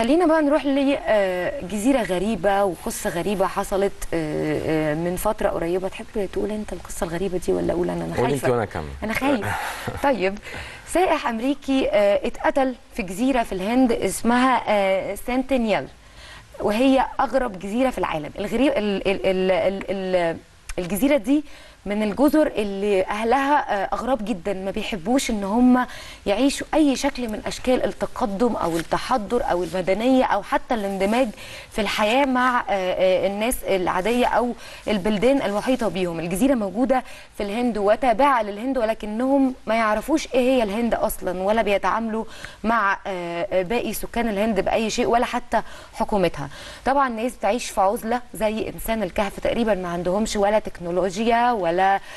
خلينا بقى نروح لجزيرة غريبة وقصة غريبة حصلت آه، آه، من فترة قريبة تحب تقول انت القصة الغريبة دي ولا اقول انا انا قولي انت خايفة وانا كمل انا خايف طيب سائح امريكي آه، اتقتل في جزيرة في الهند اسمها آه، سنتينيال وهي اغرب جزيرة في العالم الغريب ال ال ال ال ال الجزيرة دي من الجزر اللي اهلها آه، اغراب جدا ما بيحبوش ان هم يعيشوا اي شكل من اشكال التقدم او التحضر او المدنيه او حتى الاندماج في الحياه مع آه، آه، الناس العاديه او البلدان المحيطه بيهم الجزيره موجوده في الهند وتابعه للهند ولكنهم ما يعرفوش ايه هي الهند اصلا ولا بيتعاملوا مع آه، آه، باقي سكان الهند باي شيء ولا حتى حكومتها طبعا الناس بتعيش في عزله زي انسان الكهف تقريبا ما عندهمش ولا تكنولوجيا ولا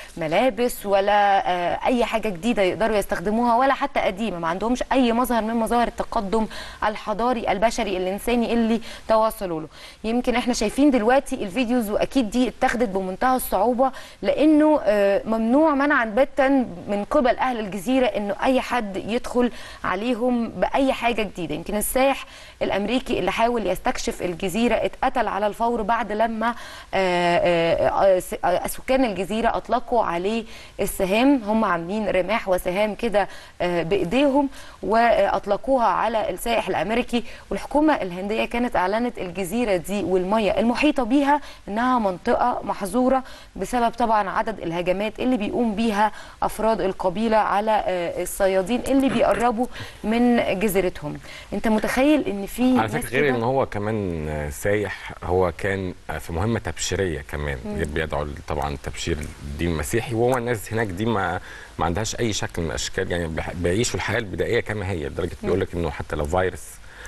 ملابس ولا آه، اي حاجه جديده يقدروا يستخدموها ولا حتى قديمه ما عندهمش اي مظهر من مظاهر التقدم الحضاري البشري الانساني اللي تواصلوا له يمكن احنا شايفين دلوقتي الفيديوز واكيد دي اتخذت بمنتهى الصعوبه لانه آه، ممنوع منعا باتا من قبل اهل الجزيره انه اي حد يدخل عليهم باي حاجه جديده يمكن السائح الامريكي اللي حاول يستكشف الجزيره اتقتل على الفور بعد لما آه، آه، آه، س- آه، سكان الجزيره اطلقوا عليه السهام هم عاملين رماح وسهام كده آه، بايديهم واطلقوها على السائح الامريكي والحكومه الهنديه كانت اعلنت الجزيره دي والميه المحيطه بيها انها منطقه محظوره بسبب طبعا عدد الهجمات اللي بيقوم بيها افراد القبيله على آه، الصيادين اللي بيقربوا من جزيرتهم انت متخيل ان في على ناس فكره غير كده- ان هو كمان آه، سايح هو كان آه، في مهمه تبشيريه كمان بيدعو طبعا التبشير الدين المسيحي وهو الناس هناك دي ما ما عندهاش اي شكل من الاشكال يعني بيح- بيعيشوا الحياه البدائيه كما هي لدرجه بيقول لك انه حتى لو فيروس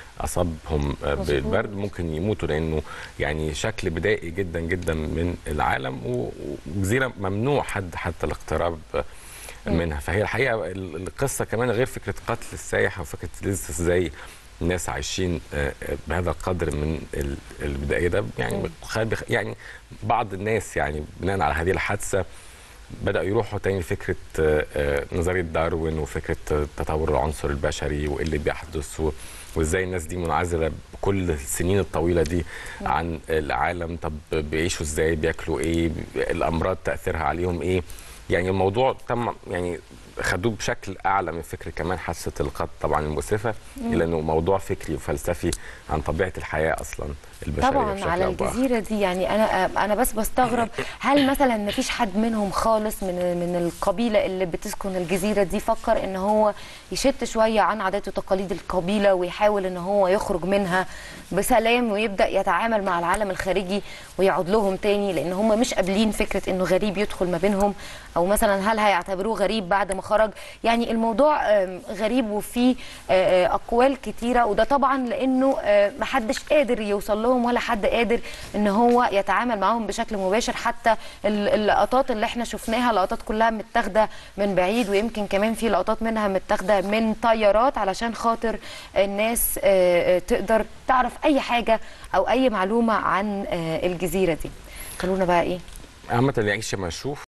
اصابهم آه، مظبوط. بالبرد ممكن يموتوا لانه يعني شكل بدائي جدا جدا من العالم و- وجزيره ممنوع حد حتى الاقتراب آه، منها فهي الحقيقه ال- القصه كمان غير فكره قتل السايح وفكره لسه ازاي الناس عايشين آه، آه، بهذا القدر من ال- البدائيه ده يعني خ- بخ- يعني بعض الناس يعني بناء على هذه الحادثه بدأوا يروحوا تاني لفكرة آه، آه، نظرية داروين وفكرة آه، تطور العنصر البشري وإيه اللي بيحدث و- وإزاي الناس دي منعزلة بكل السنين الطويلة دي عن العالم طب بيعيشوا إزاي بياكلوا إيه الأمراض تأثيرها عليهم إيه يعني الموضوع تم يعني خدوه بشكل اعلى من فكره كمان حادثه القتل طبعا المؤسفه الا انه موضوع فكري وفلسفي عن طبيعه الحياه اصلا البشريه طبعا بشكل على أو بآخر. الجزيره دي يعني انا انا بس بستغرب هل مثلا ما فيش حد منهم خالص من من القبيله اللي بتسكن الجزيره دي فكر ان هو يشت شويه عن عادات وتقاليد القبيله ويحاول ان هو يخرج منها بسلام ويبدا يتعامل مع العالم الخارجي ويعود لهم تاني لان هم مش قابلين فكره انه غريب يدخل ما بينهم او مثلا هل هيعتبروه غريب بعد ما خرج يعني الموضوع آم، غريب وفيه آه، آه، اقوال كتيره وده طبعا لانه آه، محدش قادر يوصل لهم ولا حد قادر ان هو يتعامل معاهم بشكل مباشر حتى ال- اللقطات اللي احنا شفناها لقطات كلها متاخده من بعيد ويمكن كمان في لقطات منها متاخده من طيارات علشان خاطر الناس آه، آه، تقدر تعرف اي حاجه او اي معلومه عن آه، الجزيره دي خلونا بقى ايه عامه اللي يعيش ما يشوف